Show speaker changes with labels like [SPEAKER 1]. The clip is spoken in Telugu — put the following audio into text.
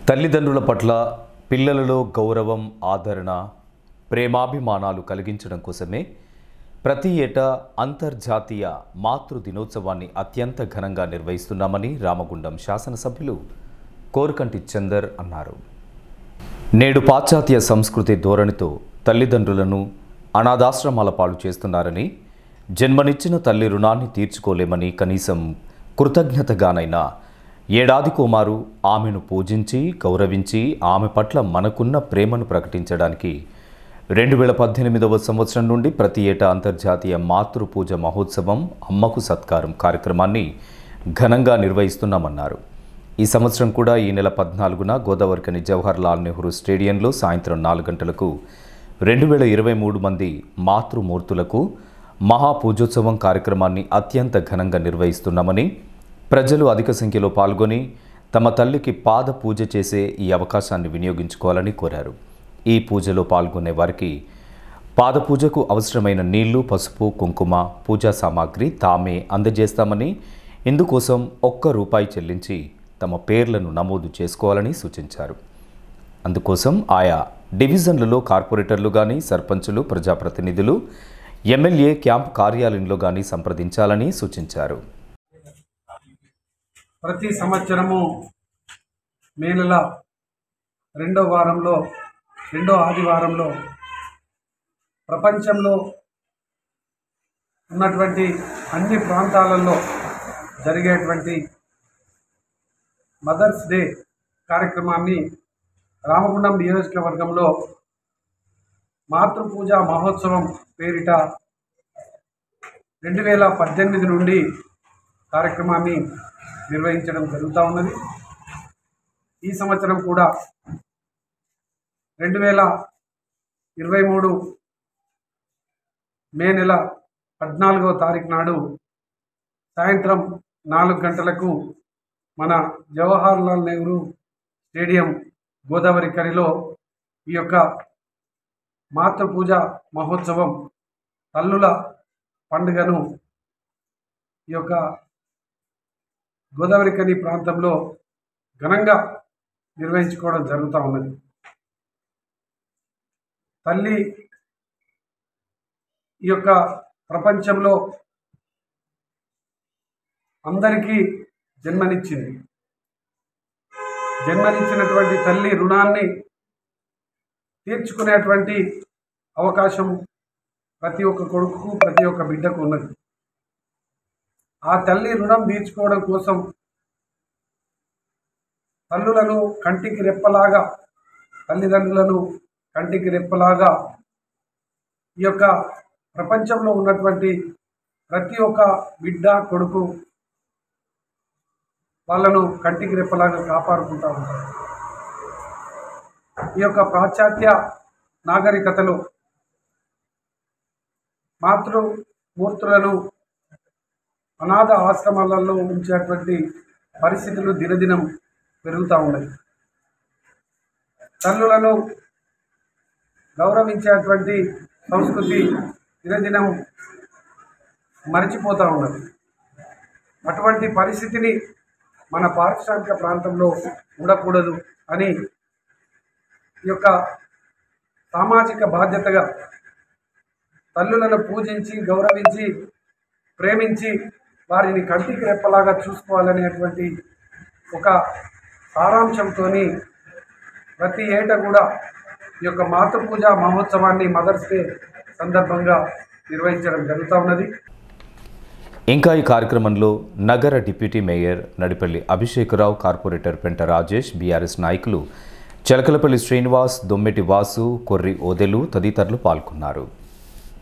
[SPEAKER 1] తల్లిదండ్రుల పట్ల పిల్లలలో గౌరవం ఆదరణ ప్రేమాభిమానాలు కలిగించడం కోసమే ప్రతి ఏటా అంతర్జాతీయ మాతృ దినోత్సవాన్ని అత్యంత ఘనంగా నిర్వహిస్తున్నామని రామగుండం శాసనసభ్యులు కోరుకంటి చందర్ అన్నారు నేడు పాశ్చాత్య సంస్కృతి ధోరణితో తల్లిదండ్రులను అనాథాశ్రమాల పాలు చేస్తున్నారని జన్మనిచ్చిన తల్లి రుణాన్ని తీర్చుకోలేమని కనీసం కృతజ్ఞతగానైనా ఏడాది కుమారు ఆమెను పూజించి గౌరవించి ఆమె పట్ల మనకున్న ప్రేమను ప్రకటించడానికి రెండు వేల పద్దెనిమిదవ సంవత్సరం నుండి ప్రతి ఏటా అంతర్జాతీయ మాతృ పూజ మహోత్సవం అమ్మకు సత్కారం కార్యక్రమాన్ని ఘనంగా నిర్వహిస్తున్నామన్నారు ఈ సంవత్సరం కూడా ఈ నెల పద్నాలుగున గోదావరికని జవహర్ లాల్ నెహ్రూ స్టేడియంలో సాయంత్రం నాలుగు గంటలకు రెండు వేల ఇరవై మూడు మంది మాతృమూర్తులకు మహాపూజోత్సవం కార్యక్రమాన్ని అత్యంత ఘనంగా నిర్వహిస్తున్నామని ప్రజలు అధిక సంఖ్యలో పాల్గొని తమ తల్లికి పాద పూజ చేసే ఈ అవకాశాన్ని వినియోగించుకోవాలని కోరారు ఈ పూజలో పాల్గొనే వారికి పాద పూజకు అవసరమైన నీళ్లు పసుపు కుంకుమ పూజా సామాగ్రి తామే అందజేస్తామని ఇందుకోసం ఒక్క రూపాయి చెల్లించి తమ పేర్లను నమోదు చేసుకోవాలని సూచించారు అందుకోసం ఆయా డివిజన్లలో కార్పొరేటర్లు కానీ సర్పంచులు ప్రజాప్రతినిధులు ఎమ్మెల్యే క్యాంప్ కార్యాలయంలో కానీ సంప్రదించాలని సూచించారు
[SPEAKER 2] ప్రతి సంవత్సరము మే నెల రెండో వారంలో రెండో ఆదివారంలో ప్రపంచంలో ఉన్నటువంటి అన్ని ప్రాంతాలలో జరిగేటువంటి మదర్స్ డే కార్యక్రమాన్ని రామగుండం నియోజకవర్గంలో మాతృపూజ మహోత్సవం పేరిట రెండు వేల పద్దెనిమిది నుండి కార్యక్రమాన్ని నిర్వహించడం జరుగుతూ ఉన్నది ఈ సంవత్సరం కూడా రెండు వేల ఇరవై మూడు మే నెల పద్నాలుగవ తారీఖు నాడు సాయంత్రం నాలుగు గంటలకు మన జవహర్ లాల్ నెహ్రూ స్టేడియం గోదావరి కరిలో ఈ యొక్క మాతృపూజ మహోత్సవం తల్లుల పండుగను ఈ యొక్క గోదావరి కని ప్రాంతంలో ఘనంగా నిర్వహించుకోవడం జరుగుతూ ఉన్నది తల్లి ఈ యొక్క ప్రపంచంలో అందరికీ జన్మనిచ్చింది జన్మనిచ్చినటువంటి తల్లి రుణాన్ని తీర్చుకునేటువంటి అవకాశం ప్రతి ఒక్క కొడుకుకు ప్రతి ఒక్క బిడ్డకు ఉన్నది ఆ తల్లి రుణం తీర్చుకోవడం కోసం తల్లులను కంటికి రెప్పలాగా తల్లిదండ్రులను కంటికి రెప్పలాగా ఈ యొక్క ప్రపంచంలో ఉన్నటువంటి ప్రతి ఒక్క బిడ్డ కొడుకు వాళ్ళను కంటికి రెప్పలాగా కాపాడుకుంటూ ఉంటారు ఈ యొక్క పాశ్చాత్య నాగరికతలో మాతృమూర్తులను అనాథ ఆశ్రమాలలో ఉంచేటువంటి పరిస్థితులు దినదినం పెరుగుతూ ఉన్నాయి తల్లులను గౌరవించేటువంటి సంస్కృతి దినదినం మరిచిపోతూ ఉన్నది అటువంటి పరిస్థితిని మన పారిశ్రామిక ప్రాంతంలో ఉండకూడదు అని ఈ యొక్క సామాజిక బాధ్యతగా తల్లులను పూజించి గౌరవించి ప్రేమించి వారిని కంటికి రెప్పలాగా చూసుకోవాలనేటువంటి ఒక సారాంశంతో ప్రతి ఏటా కూడా ఈ యొక్క మాతృపూజ మహోత్సవాన్ని మదర్స్ డే సందర్భంగా నిర్వహించడం జరుగుతూ ఉన్నది
[SPEAKER 1] ఇంకా ఈ కార్యక్రమంలో నగర deputy mayor Nadipalli Abhishek Rao corporator Penta Rajesh BRS నాయకులు చిలకలపల్లి శ్రీనివాస్ దొమ్మెటి వాసు కొర్రి ఓదెలు తదితరులు పాల్గొన్నారు